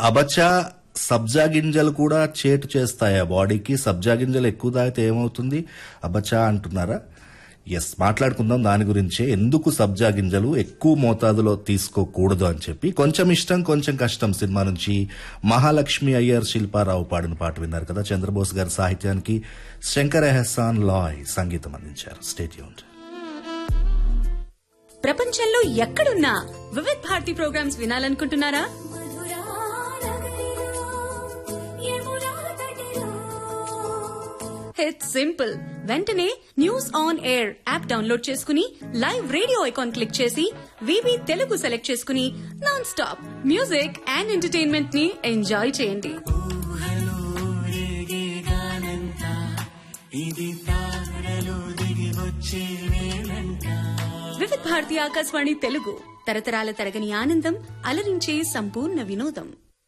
అబచా సబ్జా గింజలు కూడా చేటు చేస్తాయా బాడీకి సబ్జా గింజలు ఎక్కువ తాగితే ఏమవుతుంది అబచా అంటున్నారా ఎస్ మాట్లాడుకుందాం దాని గురించే ఎందుకు సబ్జా గింజలు ఎక్కువ మోతాదులో తీసుకోకూడదు అని చెప్పి కొంచెం ఇష్టం కొంచెం కష్టం సినిమా నుంచి మహాలక్ష్మి అయ్యర్ శిల్పారావు పాడిన పాట విన్నారు కదా చంద్రబోస్ గారి సాహిత్యానికి శంకర్ ఎహసాన్ లాయ్ సంగీతం అందించారు స్టేట్యూన్ ప్రపంచంలో ఎక్కడున్నా వివిధ్ భారతి ప్రోగ్రామ్స్ వినాలనుకుంటున్నారా ఇట్స్ సింపుల్ వెంటనే news on air app download చేసుకుని లైవ్ రేడియో ఐకాన్ క్లిక్ చేసి వివి తెలుగు సెలెక్ట్ చేసుకుని non stop music and entertainment ని ఎంజాయ్ చేయండి వివిధ్ భారతి ఆకాశవాణి తెలుగు తరతరాల తరగని ఆనందం అలరించే సంపూర్ణ వినోదం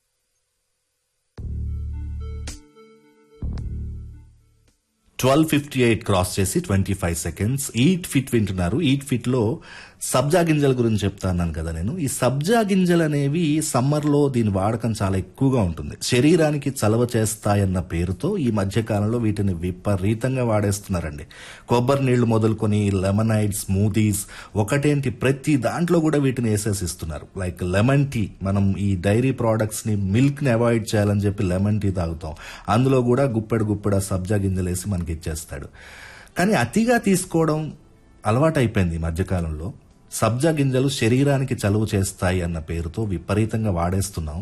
ట్వెల్వ్ ఫిఫ్టీ ఎయిట్ క్రాస్ చేసి twenty five seconds eat fit వింటున్నారు ఈట్ ఫిట్ లో సబ్జా గింజల గురించి చెప్తాను కదా నేను ఈ సబ్జా గింజలు అనేవి సమ్మర్ లో దీని వాడకం చాలా ఎక్కువగా ఉంటుంది శరీరానికి చలవ చేస్తాయన్న పేరుతో ఈ మధ్య కాలంలో వీటిని విపరీతంగా వాడేస్తున్నారండి కొబ్బరి నీళ్లు మొదలుకొని లెమనైడ్ స్మూదీస్ ఒకటేంటి ప్రతి దాంట్లో కూడా వీటిని వేసేసిస్తున్నారు లైక్ లెమన్ టీ మనం ఈ డైరీ ప్రోడక్ట్స్ ని మిల్క్ ని అవాయిడ్ చేయాలని చెప్పి లెమన్ టీ తాగుతాం అందులో కూడా గుప్పెడు గుప్పెడ సబ్జా గింజలు వేసి మనకి ఇచ్చేస్తాడు కానీ అతిగా తీసుకోవడం అలవాటైపోయింది ఈ మధ్యకాలంలో సబ్జా గింజలు శరీరానికి చలువ చేస్తాయి అన్న పేరుతో విపరీతంగా వాడేస్తున్నాం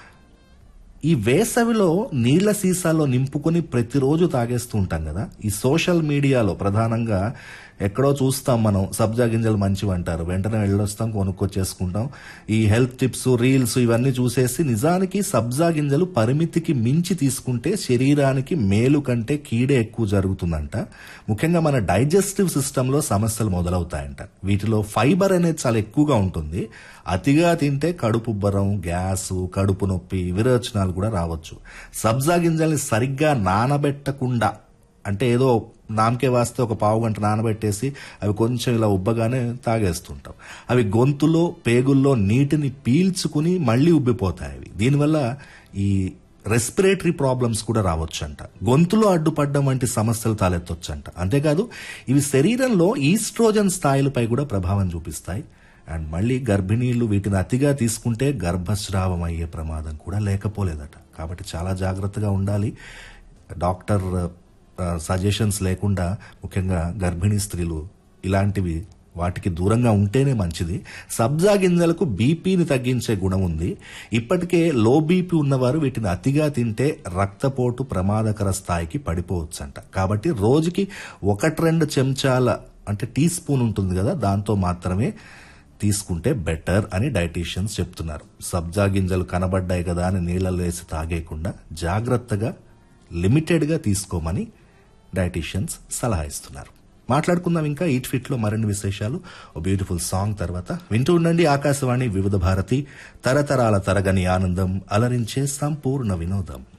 ఈ వేసవిలో నీళ్ల సీసాలో నింపుకొని ప్రతిరోజు తాగేస్తూ ఉంటాం కదా ఈ సోషల్ మీడియాలో ప్రధానంగా ఎక్కడో చూస్తాం మనం సబ్జా గింజలు మంచివి అంటారు వెంటనే వెళ్ళొస్తాం కొనుక్కొచ్చేసుకుంటాం ఈ హెల్త్ టిప్స్ రీల్స్ ఇవన్నీ చూసేసి నిజానికి సబ్జా గింజలు పరిమితికి మించి తీసుకుంటే శరీరానికి మేలు కంటే కీడే ఎక్కువ జరుగుతుందంట ముఖ్యంగా మన డైజెస్టివ్ సిస్టంలో సమస్యలు మొదలవుతాయంట వీటిలో ఫైబర్ అనేది చాలా ఎక్కువగా ఉంటుంది అతిగా తింటే కడుపుబ్బరం గ్యాస్ కడుపు నొప్పి విరోచనాలు కూడా రావచ్చు సబ్జా గింజల్ని సరిగ్గా నానబెట్టకుండా అంటే ఏదో నామకే వాస్తే ఒక పావు గంట నానబెట్టేసి అవి కొంచెం ఇలా ఉబ్బగానే తాగేస్తుంటాం అవి గొంతులో పేగుల్లో నీటిని పీల్చుకుని మళ్ళీ ఉబ్బిపోతాయి అవి దీనివల్ల ఈ రెస్పిరేటరీ ప్రాబ్లమ్స్ కూడా రావచ్చంట గొంతులో అడ్డుపడడం వంటి సమస్యలు తలెత్తొచ్చంట అంతేకాదు ఇవి శరీరంలో ఈస్ట్రోజన్ స్థాయిలపై కూడా ప్రభావం చూపిస్తాయి అండ్ మళ్ళీ గర్భిణీలు వీటిని అతిగా తీసుకుంటే గర్భస్రావం అయ్యే ప్రమాదం కూడా లేకపోలేదట కాబట్టి చాలా జాగ్రత్తగా ఉండాలి డాక్టర్ సజెషన్స్ లేకుండా ముఖ్యంగా గర్భిణీ స్త్రీలు ఇలాంటివి వాటికి దూరంగా ఉంటేనే మంచిది సబ్జా గింజలకు బీపీని తగ్గించే గుణం ఉంది ఇప్పటికే లో బీపీ ఉన్నవారు వీటిని అతిగా తింటే రక్తపోటు ప్రమాదకర స్థాయికి పడిపోవచ్చంట కాబట్టి రోజుకి ఒకటి రెండు చెంచాల అంటే టీ స్పూన్ ఉంటుంది కదా దాంతో మాత్రమే తీసుకుంటే బెటర్ అని డైటీషియన్స్ చెప్తున్నారు సబ్జా గింజలు కనబడ్డాయి కదా అని నీళ్ళలో వేసి తాగేయకుండా జాగ్రత్తగా లిమిటెడ్గా తీసుకోమని డైటీషియన్స్ సలహా ఇస్తున్నారు మాట్లాడుకుందాం ఇంకా ఈట్ ఫిట్ లో మరిన్ని విశేషాలు ఓ బ్యూటిఫుల్ సాంగ్ తర్వాత వింటూ ఉండండి ఆకాశవాణి వివిధ భారతి తరతరాల తరగని ఆనందం అలరించే సంపూర్ణ వినోదం